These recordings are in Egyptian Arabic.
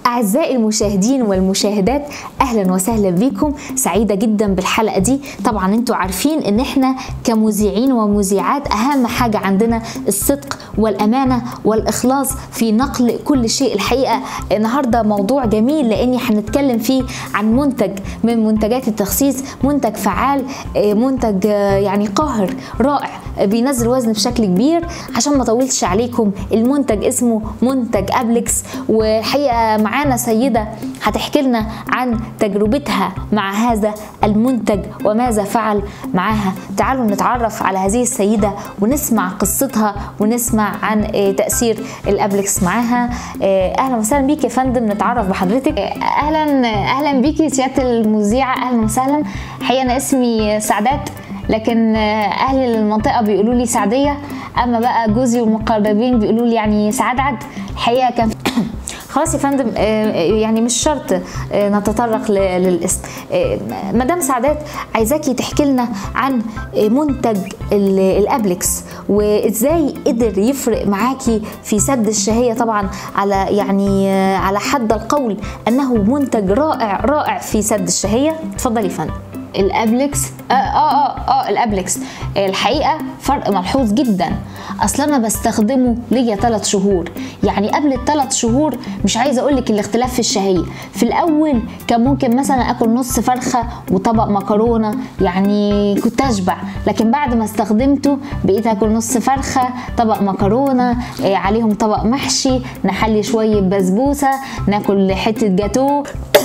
أعزائي المشاهدين والمشاهدات أهلا وسهلا بكم سعيدة جدا بالحلقة دي طبعا انتوا عارفين ان احنا كمذيعين ومذيعات أهم حاجة عندنا الصدق والأمانة والإخلاص في نقل كل شيء الحقيقة النهاردة موضوع جميل لأني هنتكلم فيه عن منتج من منتجات التخسيس منتج فعال منتج يعني قاهر رائع بينزل وزن بشكل كبير عشان ما اطولش عليكم المنتج اسمه منتج ابلكس والحقيقه معانا سيده هتحكي لنا عن تجربتها مع هذا المنتج وماذا فعل معاها تعالوا نتعرف على هذه السيده ونسمع قصتها ونسمع عن تاثير الابلكس معاها اهلا وسهلا بيك يا فندم نتعرف بحضرتك اهلا اهلا بيكي سياده المذيعه اهلا وسهلا حقيقه انا اسمي سعدات لكن اهل المنطقه بيقولوا لي سعديه اما بقى جوزي والمقربين بيقولوا لي يعني سعدعد الحقيقه كان خلاص يا فندم يعني مش شرط نتطرق للاسم مدام سعدات عايزاكي تحكي لنا عن منتج الابلكس وازاي قدر يفرق معاكي في سد الشهيه طبعا على يعني على حد القول انه منتج رائع رائع في سد الشهيه اتفضلي يا فندم الابلكس اه اه اه, آه الابلكس الحقيقه فرق ملحوظ جدا اصل انا بستخدمه ليا 3 شهور يعني قبل الثلاث شهور مش عايزه اقول لك الاختلاف في الشهيه في الاول كان ممكن مثلا اكل نص فرخه وطبق مكرونه يعني كنت اشبع لكن بعد ما استخدمته بقيت اكل نص فرخه طبق مكرونه آه عليهم طبق محشي نحلي شويه بسبوسه ناكل حته جاتوه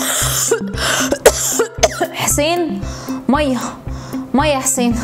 حسين ميه ميه حسين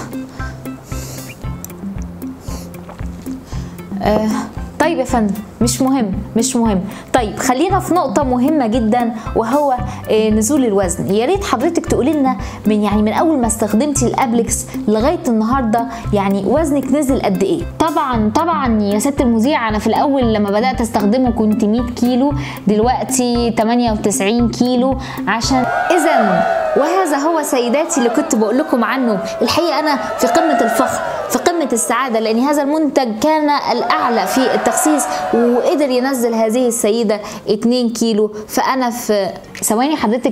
آه طيب يا فندم مش مهم مش مهم طيب خلينا في نقطة مهمة جدا وهو آه نزول الوزن يا ريت حضرتك تقولي لنا من يعني من أول ما استخدمتي الأبلكس لغاية النهاردة يعني وزنك نزل قد إيه؟ طبعا طبعا يا ست المذيعة أنا في الأول لما بدأت أستخدمه كنت 100 كيلو دلوقتي 98 كيلو عشان إذا وهذا هو سيداتي اللي كنت بقول لكم عنه الحقيقة أنا في قمة الفخر في قمة السعادة لأن هذا المنتج كان الأعلى في التخسيس وقدر ينزل هذه السيدة 2 كيلو فأنا في ثواني حضرتك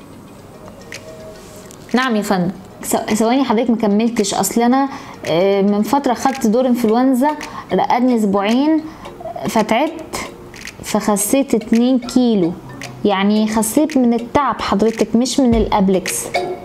نعم يا فندم ثواني حضرتك ما كملتش اصل انا من فتره خدت دور انفلونزا رقدني اسبوعين فتعبت فخسيت 2 كيلو يعني خسيت من التعب حضرتك مش من الابلكس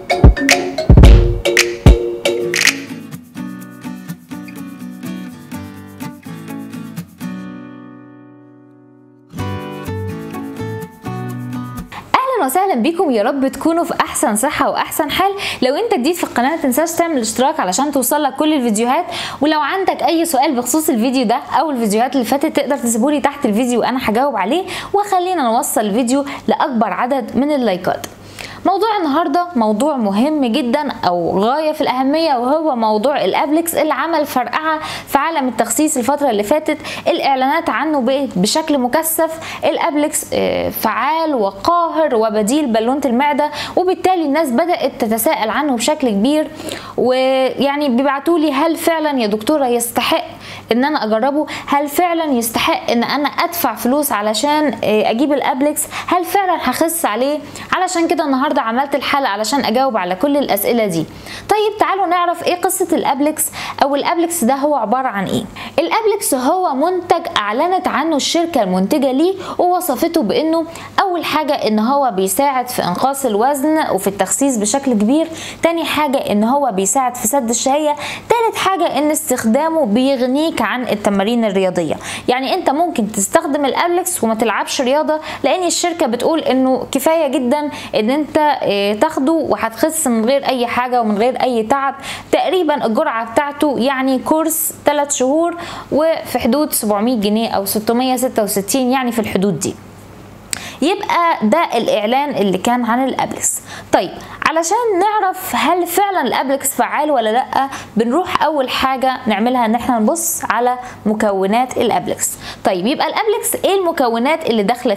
وسهلا بيكم يا رب تكونوا في احسن صحه واحسن حال لو انت جديد في القناه ما تنساش تعمل اشتراك علشان توصلك كل الفيديوهات ولو عندك اي سؤال بخصوص الفيديو ده او الفيديوهات اللي فاتت تقدر تسيبولي تحت الفيديو وانا هجاوب عليه وخلينا نوصل الفيديو لاكبر عدد من اللايكات موضوع النهارده موضوع مهم جدا او غايه في الاهميه وهو موضوع الابلكس اللي عمل فرقعه في عالم التخسيس الفتره اللي فاتت الاعلانات عنه بقت بشكل مكثف الابلكس فعال وقاهر وبديل بالونه المعده وبالتالي الناس بدات تتساءل عنه بشكل كبير ويعني بيبعتوا لي هل فعلا يا دكتوره يستحق ان انا اجربه هل فعلا يستحق ان انا ادفع فلوس علشان اجيب الابلكس هل فعلا هخس عليه علشان كده النهارده عملت الحلقه علشان اجاوب على كل الاسئله دي طيب تعالوا نعرف ايه قصه الابلكس او الابلكس ده هو عباره عن ايه الابلكس هو منتج اعلنت عنه الشركه المنتجه ليه ووصفته بانه اول حاجه ان هو بيساعد في انقاص الوزن وفي التخسيس بشكل كبير تاني حاجه ان هو بيساعد في سد الشهيه تالت حاجه ان استخدامه بيغنيك عن التمارين الرياضيه يعني انت ممكن تستخدم الابلكس وما تلعبش رياضه لان الشركه بتقول انه كفايه جدا ان انت تاخده وهتخس من غير اي حاجه ومن غير اي تعب تقريبا الجرعه بتاعته يعني كورس 3 شهور وفي حدود 700 جنيه او 666 يعني في الحدود دي يبقى ده الاعلان اللي كان عن الابلكس طيب علشان نعرف هل فعلا الابلكس فعال ولا لا بنروح اول حاجه نعملها ان احنا نبص على مكونات الابلكس طيب يبقى الابلكس ايه المكونات اللي داخله فيه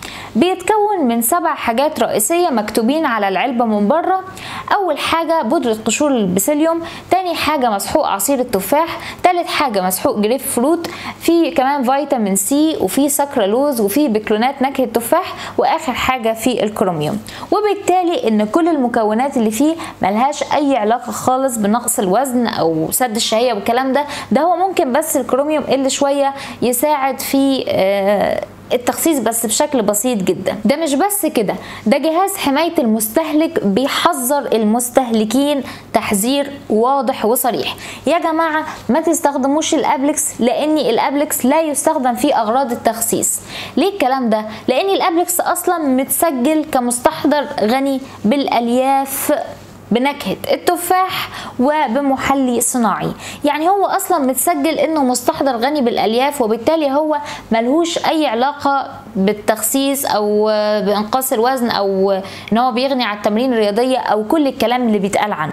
بيتكون من سبع حاجات رئيسية مكتوبين على العلبة من بره أول حاجة بودرة قشور البسيليوم تاني حاجة مسحوق عصير التفاح تالت حاجة مسحوق جريب فروت في كمان فيتامين سي وفي سكرالوز وفي بكرونات نكهة تفاح وآخر حاجة في الكروميوم وبالتالي إن كل المكونات اللي فيه ملهاش أي علاقة خالص بنقص الوزن أو سد الشهية والكلام ده ده هو ممكن بس الكروميوم اللي شوية يساعد في آه التخسيس بس بشكل بسيط جدا ده مش بس كده ده جهاز حماية المستهلك بيحذر المستهلكين تحذير واضح وصريح يا جماعة ما تستخدموش الابلكس لان الابلكس لا يستخدم في اغراض التخسيس ليه الكلام ده لان الابلكس اصلا متسجل كمستحضر غني بالالياف بنكهة التفاح وبمحلي صناعي يعني هو اصلا متسجل انه مستحضر غني بالالياف وبالتالي هو ملهوش اي علاقة بالتخسيس او بانقاص الوزن او ان هو بيغني على التمرين الرياضية او كل الكلام اللي بيتقال عنه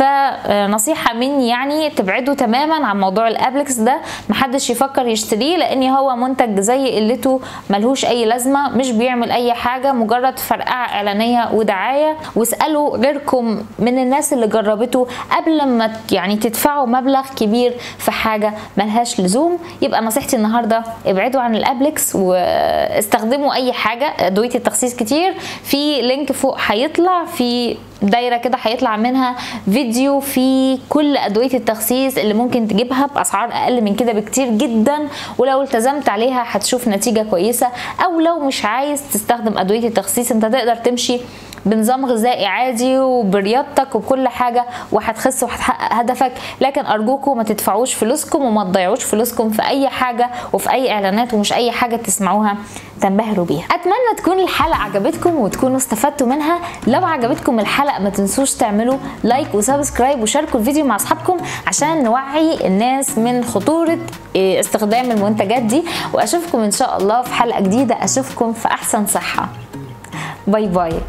فنصيحة مني يعني تبعدوا تماما عن موضوع الابلكس ده محدش يفكر يشتريه لان هو منتج زي قلته ملهوش اي لازمة مش بيعمل اي حاجة مجرد فرقعة اعلانية ودعاية واسألوا غيركم من الناس اللي جربته قبل ما يعني تدفعوا مبلغ كبير في حاجة ملهاش لزوم يبقى نصيحتي النهاردة ابعدوا عن الابلكس واستخدموا اي حاجة ادوية التخسيس كتير في لينك فوق هيطلع في دايرة كده هيطلع منها فيديو في كل أدوية التخسيس اللي ممكن تجيبها بأسعار أقل من كده بكتير جدا ولو التزمت عليها هتشوف نتيجة كويسة أو لو مش عايز تستخدم أدوية التخسيس أنت تقدر تمشي بنظام غذائي عادي وبرياضتك وكل حاجه وهتخس وهتحقق هدفك لكن ارجوكم ما تدفعوش فلوسكم وما تضيعوش فلوسكم في اي حاجه وفي اي اعلانات ومش اي حاجه تسمعوها تنبهروا بيها اتمنى تكون الحلقه عجبتكم وتكونوا استفدتوا منها لو عجبتكم الحلقه ما تنسوش تعملوا لايك وسبسكرايب وشاركوا الفيديو مع اصحابكم عشان نوعي الناس من خطوره استخدام المنتجات دي واشوفكم ان شاء الله في حلقه جديده اشوفكم في احسن صحه باي باي